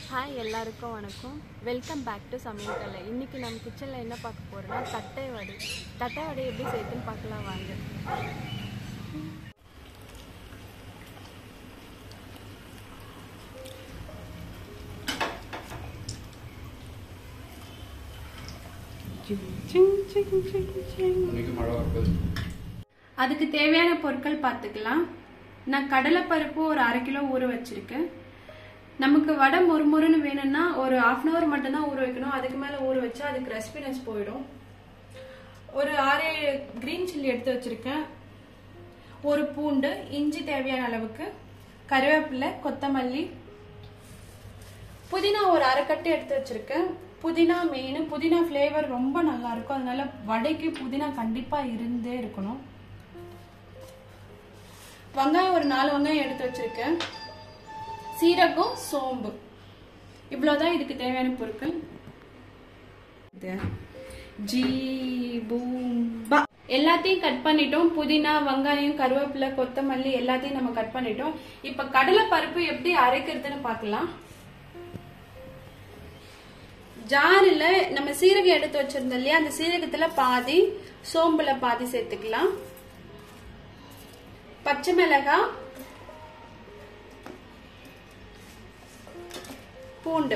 Hi எல்லாருக்கும் வணக்கம் welcome back to சமையல் கலை இன்னைக்கு நம்ம கிச்சனில் என்ன பார்க்க போறோம்னா தட்டை வடை தட்டை வடை எப்படி செய்யுதுன்னு பார்க்கலாம் வாங்க இன்னைக்கு மழை வருது அதுக்கு தேவையான பொருட்கள் பார்த்துக்கலாம் நான் கடலைப்பருப்பு ஒரு அரை கிலோ ஊற வச்சிருக்கேன் நமக்கு வடை மொறுமொறுன்னு வேணும்னா ஒரு half அன் ஹவர் மட்டும்தான் ஊற வைக்கணும் அதுக்கு மேலே ஊற வச்சா அது கிறிஸ்பினஸ் போயிடும் ஒரு ஆறு கிரீன் சில்லி எடுத்து வச்சிருக்கேன் ஒரு பூண்டு இஞ்சி தேவையான அளவுக்கு கருவேப்பிலை கொத்தமல்லி புதினா ஒரு அரைக்கட்டு எடுத்து வச்சிருக்கேன் புதினா மெயின் புதினா ஃப்ளேவர் ரொம்ப நல்லா இருக்கும் அதனால வடைக்கு புதினா கண்டிப்பா இருந்தே இருக்கணும் வெங்காயம் ஒரு நாலு வெங்காயம் எடுத்து வச்சிருக்கேன் சீரகம் சோம்பு இவ்வளவுதான் இதுக்கு தேவையான பொருட்கள் இது. ஜீ பூம் பா எல்லாத்தையும் கட் பண்ணிட்டோம் புதினா வெங்காயம் கருவேப்பிலை கொத்தமல்லி எல்லாத்தையும் நம்ம கட் பண்ணிட்டோம் இப்ப கடலை பருப்பு எப்படி அரைக்கிறதுன்னு பார்க்கலாம் ஜாரில் நம்ம சீரகம் எடுத்து வச்சிருந்தோம் இல்லையா அந்த சீரகத்துல பாதி சோம்புல பாதி சேர்த்துக்கலாம் பச்சை மிளகாய் பூண்டு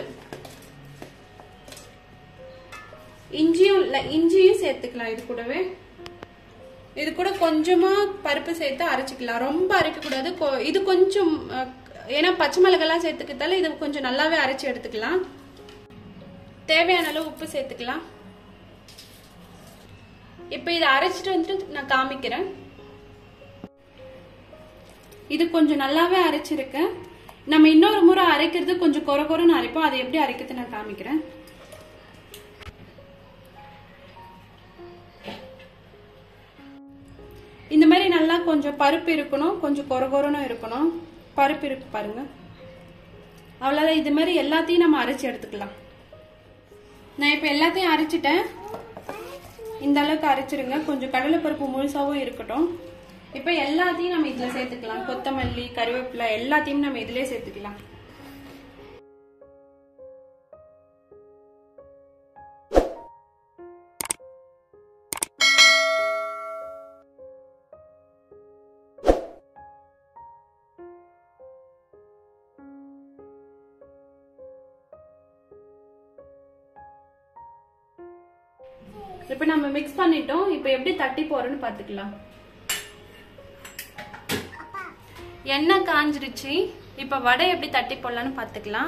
இஞ்சியும் இல்ல இஞ்சியும் சேர்த்துக்கலாம் இது கூடவே இது கூட கொஞ்சமா பருப்பு சேர்த்து அரைச்சிக்கலாம் ரொம்ப அரைக்க கூடாது கொ- இது கொஞ்சம் அஹ், ஏன்னா பச்சை மிளகாலாம் சேர்த்துக்கிறதால இது கொஞ்சம் நல்லாவே அரைச்சி எடுத்துக்கலாம் தேவையான அளவு உப்பு சேர்த்துக்கலாம் இப்போ இதை அரைச்சிட்டு வந்துட்டு நான் காமிக்கிறேன் இது கொஞ்சம் நல்லாவே அரைச்சிருக்கேன் நம்ம இன்னொரு முறை அரைக்கிறது கொஞ்சம் கொர கொரன்னு அரைப்போம் அதை எப்படி அரைக்கிறது நான் காமிக்கிறேன் இந்த மாதிரி நல்லா கொஞ்சம் பருப்பு இருக்கணும் கொஞ்சம் கொர கொரன்னு இருக்கணும் பருப்பு இருக்கு பாருங்க அவ்வளோதான் இது மாதிரி எல்லாத்தையும் நம்ம அரைச்சி எடுத்துக்கலாம் நான் இப்போ எல்லாத்தையும் அரைச்சிட்டேன் இந்த அளவுக்கு அரைச்சிருங்க கொஞ்சம் கடலைப்பருப்பு முழுசாவும் இருக்கட்டும் இப்போ எல்லாத்தையும் நம்ம இதில் சேர்த்துக்கலாம் கொத்தமல்லி கருவேப்பிலை எல்லாத்தையும் நம்ம இதிலே சேர்த்துக்கலாம் இப்போ நம்ம மிக்ஸ் பண்ணிட்டோம் இப்போ எப்படி தட்டி போறோம்னு பார்த்துக்கலாம் எண்ணெய் காஞ்சிருச்சு இப்போ வடை எப்படி தட்டி போடலான்னு பார்த்துக்கலாம்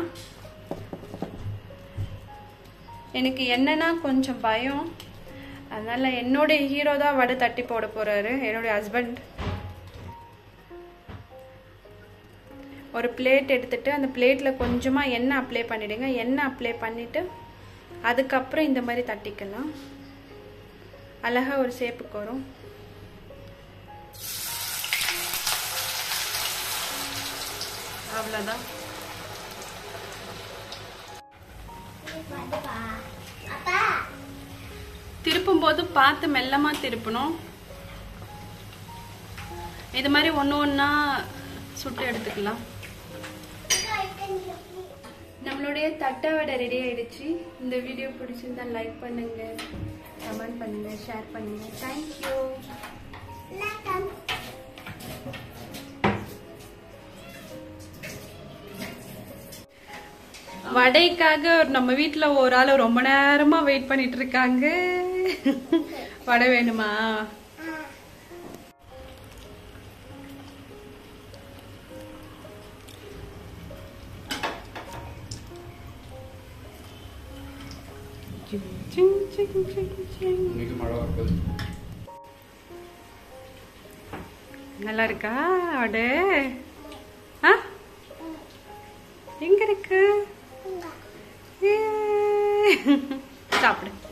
எனக்கு என்னன்னா கொஞ்சம் பயம் அதனால என்னுடைய ஹீரோ தான் வடை தட்டி போட போறாரு என்னுடைய ஹஸ்பண்ட் ஒரு பிளேட் எடுத்துட்டு அந்த பிளேட்ல கொஞ்சமா எண்ணெய் அப்ளை பண்ணிடுங்க எண்ணெய் அப்ளை பண்ணிட்டு அதுக்கப்புறம் இந்த மாதிரி தட்டிக்கலாம் அழகா ஒரு சேப்புக்கு வரும் அவ்வளோதான் திருப்பும் போது பார்த்து மெல்லமா திருப்பணும் இது மாதிரி ஒன்று ஒன்றா சுட்டு எடுத்துக்கலாம் நம்மளுடைய தட்டை வடை ரெடி ஆயிடுச்சு இந்த வீடியோ பிடிச்சிருந்தா லைக் பண்ணுங்க கமெண்ட் பண்ணுங்க ஷேர் பண்ணுங்க தேங்க்யூ வடைக்காக நம்ம வீட்ல ஒரு ஆள் ரொம்ப நேரமா வெயிட் பண்ணிட்டு இருக்காங்க வடை வேணுமா இன்னைக்கு மழை வருது நல்லா இருக்கா வடை ஆ எங்க இருக்கு ஏ. சாப்பிடு